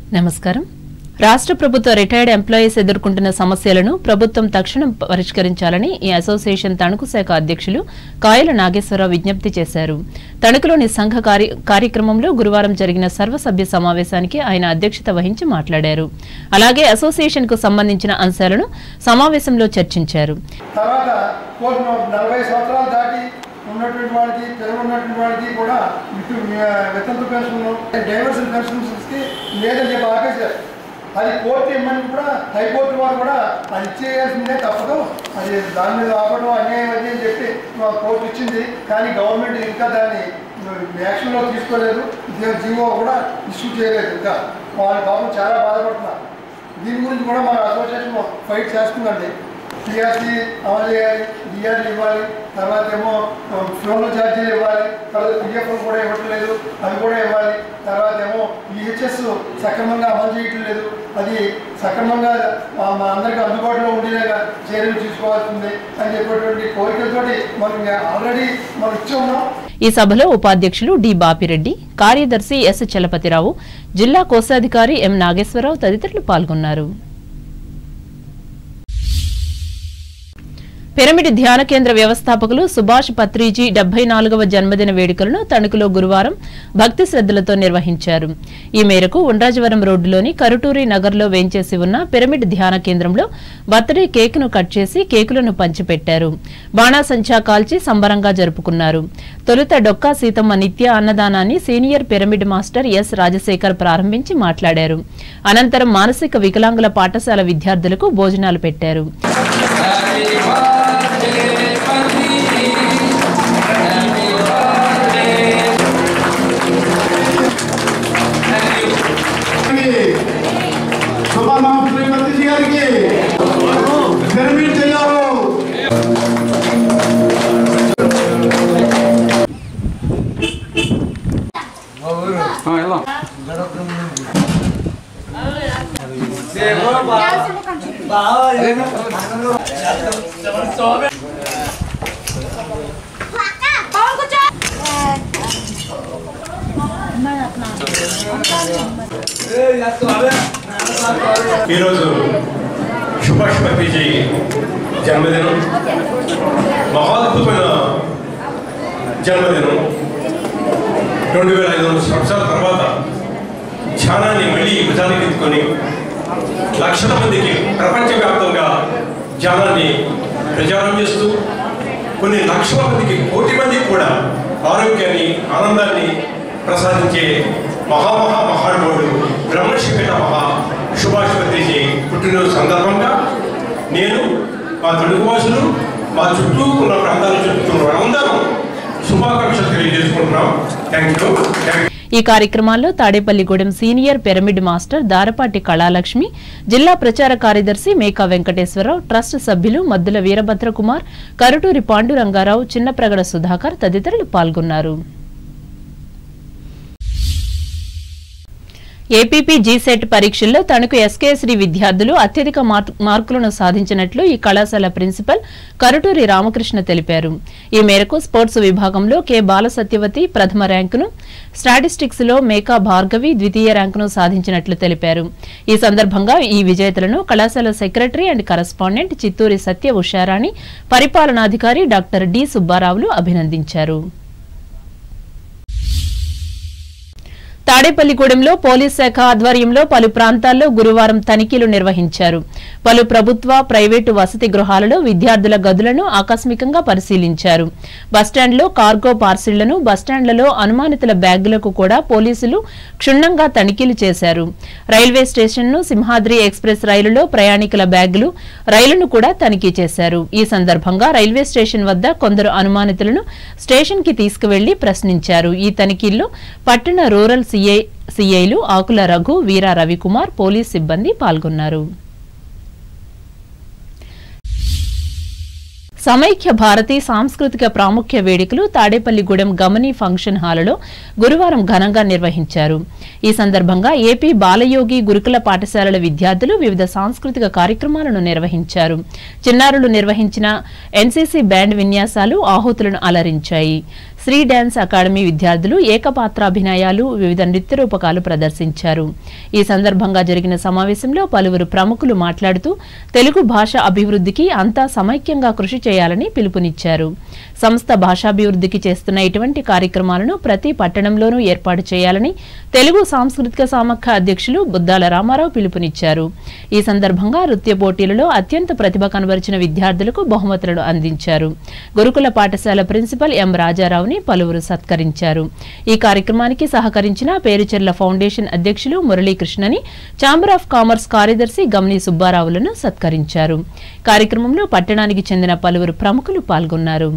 నమస్కారం రాష్ట్ర ప్రభుత్వ రిటైర్డ్ ఎంప్లాయీస్ ఎదుర్కొంటున్న సమస్యలను ప్రభుత్వం తక్షణం పరిష్కరించాలని ఈ అసోసియేషన్ తణుకు శాఖ అధ్యక్షులు కాయల నాగేశ్వరరావు విజ్ఞప్తి చేశారు తణుకులోని సంఘ కార్య- కార్యక్రమంలో గురువారం జరిగిన సర్వసభ్య సమావేశానికి ఆయన అధ్యక్షత వహించి మాట్లాడారు అలాగే అసోసియేషన్ కు సంబంధించిన అంశాలను సమావేశంలో చర్చించారు తర్వాత కోర్టు నలభై సంవత్సరాలు దాటి ఉన్నటువంటి వాళ్ళకి పిల్లలు ఉన్నటువంటి వాళ్ళకి కూడా ఇటు వితంతు పెన్షన్ డైవర్షన్ పెన్షన్స్కి లేదని చెప్పి ఆపేశారు అది కోర్టు ఇమ్మని కూడా హైకోర్టు వారు కూడా అది ఇచ్చేయాల్సిందే తప్పదు అది దాని మీద ఆపడం అన్యాయం అది అని చెప్పి మా కోర్టు ఇచ్చింది కానీ గవర్నమెంట్ ఇంకా దాన్ని యాక్షన్లో తీసుకోలేదు జీవో కూడా ఇష్యూ చేయలేదు ఇంకా వాళ్ళ పాపం చాలా బాధపడుతున్నారు దీని గురించి కూడా మన అసోసియేషన్ ఫైట్ చేస్తుందండి టీఆర్సీ అమలు చేయాలి డిఆర్లు ఇవ్వాలి తర్వాత ఏమో ఫ్లోన్ల ఛార్జీలు ఇవ్వాలి తర్వాత పిఎఫ్ కూడా ఇవ్వట్లేదు అవి కూడా ఇవ్వాలి తర్వాత ఏమో ఈహెచ్ఎస్ సక్రమంగా అమలు చేయటం లేదు అది సక్రమంగా మా మా అందరికీ అందుబాటులో ఉండేలాగా చర్యలు తీసుకోవాల్సింది అని చెప్పేటువంటి కోరికలతోటి మనం ఆల్రెడీ మనం ఇచ్చి ఉన్నాం ఈ సభలో ఉపాధ్యక్షులు డి బాపిరెడ్డి కార్యదర్శి ఎస్ చలపతిరావు జిల్లా కోశాధికారి ఎం నాగేశ్వరరావు తదితరులు పాల్గొన్నారు పిరమిడ్ ధ్యాన కేంద్ర వ్యవస్థాపకులు సుభాష్ పత్రిజీ డెబ్బై నాలుగవ జన్మదిన వేడుకలను తణుకులో గురువారం భక్తి శ్రద్దలతో నిర్వహించారు ఈ మేరకు ఉండ్రాజవరం రోడ్డులోని కరుటూరి నగర్లో వేంచేసి ఉన్న పిరమిడ్ ధ్యాన కేంద్రంలో బర్త్డే కేకును కట్ చేసి కేకులను పంచిపెట్టారు బాణాసంచా కాల్చి సంబరంగా జరుపుకున్నారు తొలుత డొక్కా సీతమ్మ నిత్య అన్నదానాన్ని senior pyramid master S Rajasekhar ప్రారంభించి మాట్లాడారు అనంతరం మానసిక వికలాంగుల పాఠశాల విద్యార్థులకు భోజనాలు పెట్టారు శుభానం శ్రీమతి గారికి పిరమిడ్ చేయాలి ఈరోజు సుభాష్ పత్రిజీ జన్మదినం మహాద్భుతమైన జన్మదినం రెండు వేల ఐదు వందల సంవత్సరాల తర్వాత ధ్యానాన్ని మళ్ళీ భుజానికి ఎత్తుకొని లక్షల మందికి ప్రపంచవ్యాప్తంగా ధ్యానాన్ని ప్రచారం చేస్తూ కొన్ని లక్షల మందికి కోటి మందికి కూడా ఆరోగ్యాన్ని ఆనందాన్ని ప్రసాదించే మహామహా మహానుభావుడు బ్రహ్మశిఖిట మహా సుభాష్ పత్రిజీ పుట్టినరోజు సందర్భంగా నేను మా తెలుగువాసులు మా చుట్టూ ఉన్న ప్రాంతాల చుట్టూ ఉన్న అందరం శుభాకాంక్షలు తెలియజేసుకుంటున్నాం థ్యాంక్ యూ థ్యాంక్ యూ ఈ కార్యక్రమాల్లో Tadepalligudem senior pyramid master Darapati Kalalakshmi జిల్లా ప్రచార కార్యదర్శి మేకా వెంకటేశ్వరరావు ట్రస్ట్ సభ్యులు మద్దుల వీరభద్రకుమార్ కరుటూరి పాండురంగారావు చిన్నప్రగడ సుధాకర్ తదితరులు పాల్గొన్నారు ఏపీపీ జీసెట్ పరీక్షల్లో తణుకు ఎస్కేఎస్డి విద్యార్థులు అత్యధిక మార్క్- మార్కులను సాధించినట్లు ఈ కళాశాల ప్రిన్సిపల్ కరుటూరి రామకృష్ణ తెలిపారు ఈ మేరకు స్పోర్ట్స్ విభాగంలో కె బాలసత్యవతి ప్రథమ ర్యాంకును స్టాటిస్టిక్స్ లో మేకా భార్గవి ద్వితీయ ర్యాంకును సాధించినట్లు తెలిపారు ఈ సందర్భంగా ఈ విజేతలను కళాశాల secretary and correspondent Chitturi Satya Usharani పరిపాలనాధికారి డాక్టర్ డి సుబ్బారావులు అభినందించారు తాడేపల్లిగూడెంలో పోలీస్ శాఖ ఆధ్వర్యంలో పలు ప్రాంతాల్లో గురువారం తనిఖీలు నిర్వహించారు పలు ప్రభుత్వ ప్రైవేటు వసతి గృహాలలో విద్యార్థుల గదులను ఆకస్మికంగా పరిశీలించారు బస్టాండ్లో కార్గో పార్సిళ్లను బస్టాండ్లలో అనుమానితుల బ్యాగులకు కూడా పోలీసులు క్షుణ్ణంగా తనిఖీలు చేశారు రైల్వే స్టేషన్ను సింహాద్రి ఎక్స్ప్రెస్ రైలులో ప్రయాణికుల బ్యాగులు రైలును కూడా తనిఖీ చేశారు ఈ సందర్భంగా రైల్వే స్టేషన్ వద్ద కొందరు అనుమానితులను స్టేషన్ కి తీసుకువెళ్లి ప్రశ్నించారు ఈ తనిఖీల్లో పట్టణ రూరల్ సీఐ సీఐలు ఆకుల రఘు వీరా రవికుమార్ పోలీస్ సిబ్బంది పాల్గొన్నారు సమైక్య భారతి సాంస్కృతిక ప్రాముఖ్య వేడుకలు తాడేపల్లిగూడెం గమని ఫంక్షన్ హాలులో గురువారం ఘనంగా నిర్వహించారు ఈ సందర్భంగా ఏపీ బాలయోగి గురుకుల పాఠశాలల విద్యార్థులు వివిధ సాంస్కృతిక కార్యక్రమాలను నిర్వహించారు చిన్నారులు నిర్వహించిన ఎన్సీసీ బ్యాండ్ విన్యాసాలు ఆహుతులను అలరించాయి శ్రీ డాన్స్ అకాడమీ విద్యార్థులు ఏకపాత్రాభినయాలు వివిధ నృత్య రూపకాలు ప్రదర్శించారు ఈ సందర్భంగా జరిగిన సమావేశంలో పలువురు ప్రముఖులు మాట్లాడుతూ తెలుగు భాష అభివృద్ధికి అంతా సమైక్యంగా కృషి చేయాలని పిలుపునిచ్చారు సంస్థ భాషాభివృద్ధికి చేస్తున్న ఇటువంటి కార్యక్రమాలను ప్రతి పట్టణంలోనూ ఏర్పాటు చేయాలని తెలుగు సాంస్కృతిక సామఖ్య అధ్యక్షులు బుద్దాల రామారావు పిలుపునిచ్చారు ఈ సందర్భంగా నృత్య పోటీలలో అత్యంత ప్రతిభ కనబరిచిన విద్యార్థులకు బహుమతులను అందించారు గురుకుల పాఠశాల ప్రిన్సిపల్ ఎం రాజారావుని పలువురు సత్కరించారు ఈ కార్యక్రమానికి సహకరించిన పేరుచెర్ల ఫౌండేషన్ అధ్యక్షులు మురళీకృష్ణని ఛాంబర్ ఆఫ్ కామర్స్ కార్యదర్శి గమని సుబ్బారావులను సత్కరించారు కార్యక్రమంలో పట్టణానికి చెందిన పలువురు ప్రముఖులు పాల్గొన్నారు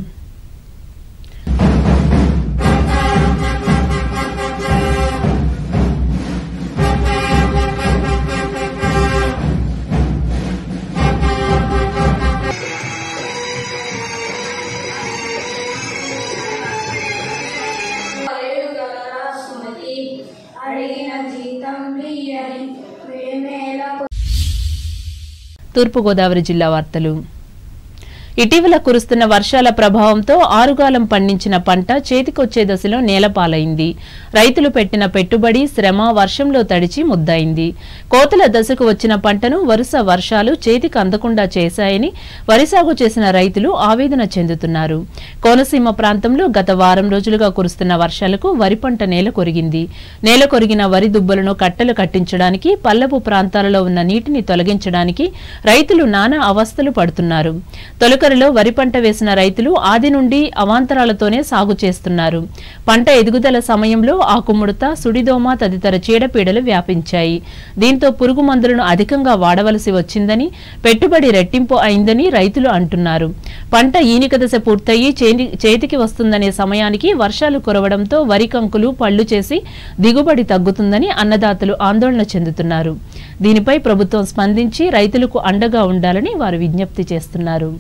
అడుగలరా సుమతి అడిగిన జీతం బియ్యని వేమేల తూర్పుగోదావరి జిల్లా వార్తలు ఇటీవల కురుస్తున్న వర్షాల ప్రభావంతో ఆరుగాలం పండించిన పంట చేతికొచ్చే దశలో నేలపాలైంది రైతులు పెట్టిన పెట్టుబడి శ్రమ వర్షంలో తడిచి ముద్దయింది కోతల దశకు వచ్చిన పంటను వరుస వర్షాలు చేతికి అందకుండా చేశాయని వరి సాగు చేసిన రైతులు ఆవేదన చెందుతున్నారు కోనసీమ ప్రాంతంలో గత వారం రోజులుగా కురుస్తున్న వర్షాలకు వరి పంట నేల కొరిగింది నేల కొరిగిన వరి దుబ్బలను కట్టలు కట్టించడానికి పల్లపు ప్రాంతాలలో ఉన్న నీటిని తొలగించడానికి రైతులు నానా అవస్థలు పడుతున్నారు తొలకరిలో వరి పంట వేసిన రైతులు ఆది నుండి అవాంతరాలతోనే సాగు చేస్తున్నారు పంట ఎదుగుదల సమయంలో ఆకుముడత సుడిదోమ తదితర చీడపీడలు వ్యాపించాయి దీంతో పురుగు మందులను అధికంగా వాడవలసి వచ్చిందని పెట్టుబడి రెట్టింపు అయిందని రైతులు అంటున్నారు పంట ఈనిక దశ పూర్తయి చేని- చేతికి వస్తుందనే సమయానికి వర్షాలు కురవడంతో వరి కంకులు పళ్ళు చేసి దిగుబడి తగ్గుతుందని అన్నదాతలు ఆందోళన చెందుతున్నారు దీనిపై ప్రభుత్వం స్పందించి రైతులకు అండగా ఉండాలని వారు విజ్ఞప్తి చేస్తున్నారు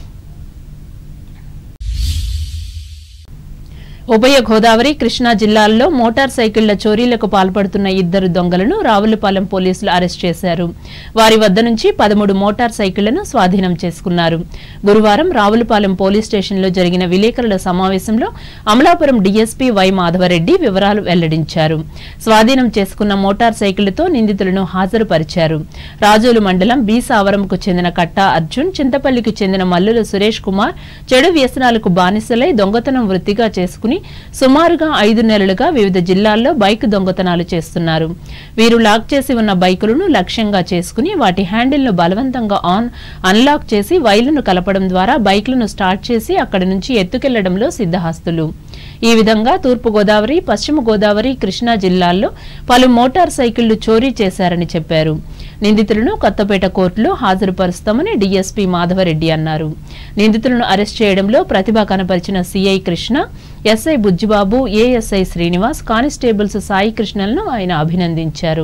ఉభయ గోదావరి కృష్ణా జిల్లాల్లో మోటార్ సైకిళ్ల చోరీలకు పాల్పడుతున్న ఇద్దరు దొంగలను రావులపాలెం పోలీసులు అరెస్ట్ చేశారు వారి వద్ద నుంచి పదమూడు మోటార్ సైకిళ్లను స్వాధీనం చేసుకున్నారు గురువారం రావులపాలెం పోలీస్ స్టేషన్లో జరిగిన విలేకరుల సమావేశంలో అమలాపురం డీఎస్పీ వై మాధవరెడ్డి వివరాలు వెల్లడించారు స్వాధీనం చేసుకున్న మోటార్ సైకిళ్లతో నిందితులను హాజరుపరిచారు రాజోలు మండలం బి సావరంకు చెందిన కట్టా అర్జున్ చింతపల్లికి చెందిన మల్లుల సురేష్ కుమార్ చెడు వ్యసనాలకు బానిసలై దొంగతనం వృత్తిగా చేసుకుని సుమారుగా ఐదు నెలలుగా వివిధ జిల్లాల్లో బైక్ దొంగతనాలు చేస్తున్నారు వీరు లాక్ చేసి ఉన్న బైకులను లక్ష్యంగా చేసుకుని వాటి హ్యాండిల్ను బలవంతంగా ఆన్ అన్లాక్ చేసి వైర్లను కలపడం ద్వారా బైక్లను స్టార్ట్ చేసి అక్కడి నుంచి ఎత్తుకెళ్లడంలో సిద్ధహస్తులు ఈ విధంగా తూర్పు గోదావరి పశ్చిమ గోదావరి కృష్ణా జిల్లాల్లో పలు మోటార్ సైకిళ్లు చోరీ చేశారని చెప్పారు నిందితులను కొత్తపేట కోర్టులో హాజరుపరుస్తామని డీఎస్పీ మాధవరెడ్డి అన్నారు నిందితులను అరెస్ట్ చేయడంలో ప్రతిభ కనపరిచిన CI Krishna SI Bujjibabu ASI Srinivas constables Sai కృష్ణలను ఆయన అభినందించారు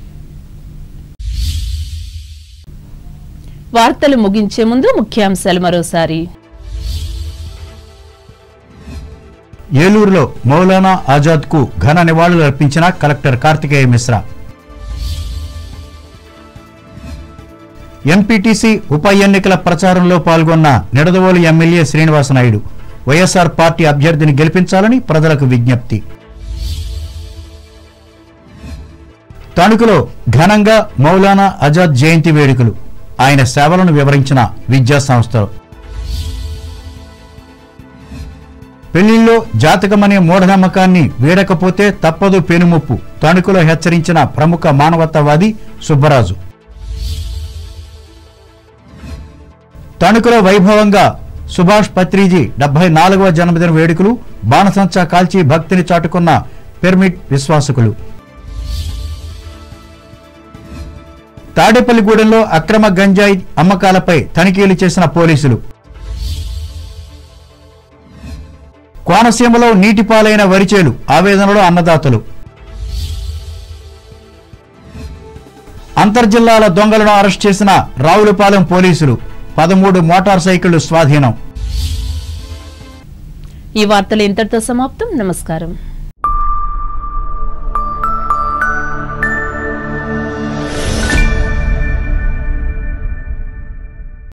వార్తలు ముగించే ముందు ముఖ్యాంశాలు మరోసారి ఏలూరులో మౌలానా ఆజాద్ కు ఘన నివాళులు అర్పించిన కలెక్టర్ కార్తికేయ మిశ్రా ఎంపీటీసీ ఉప ఎన్నికల ప్రచారంలో పాల్గొన్న Nidadavolu MLA Srinivasanaidu YSR party అభ్యర్థిని గెలిపించాలని ప్రజలకు విజ్ఞప్తి తణుకులో ఘనంగా మౌలానా ఆజాద్ జయంతి వేడుకలు ఆయన సేవలను వివరించిన విద్యా సంస్థలు పెళ్లిల్లో జాతకమనే మూఢనమ్మకాన్ని వీడకపోతే తప్పదు పెనుముప్పు తణుకులో హెచ్చరించిన ప్రముఖ మానవతావాది సుబ్బరాజు తణుకులో వైభవంగా సుభాష్ పత్రిజీ డెబ్బై నాలుగవ జన్మదిన వేడుకలు బాణసంచా కాల్చి భక్తిని చాటుకున్న పిరమిడ్ విశ్వాసకులు తాడేపల్లిగూడెంలో అక్రమ గంజాయి అమ్మకాలపై తనిఖీలు చేసిన పోలీసులు కోనసీమలో నీటిపాలైన వరిచేలు ఆవేదనలో అన్నదాతలు అంతర్జిల్లాల దొంగలను అరెస్ట్ చేసిన రావులపాలెం పోలీసులు పదమూడు మోటార్ సైకిళ్లు స్వాధీనం ఈ వార్తలు ఇంతటితో సమాప్తం నమస్కారం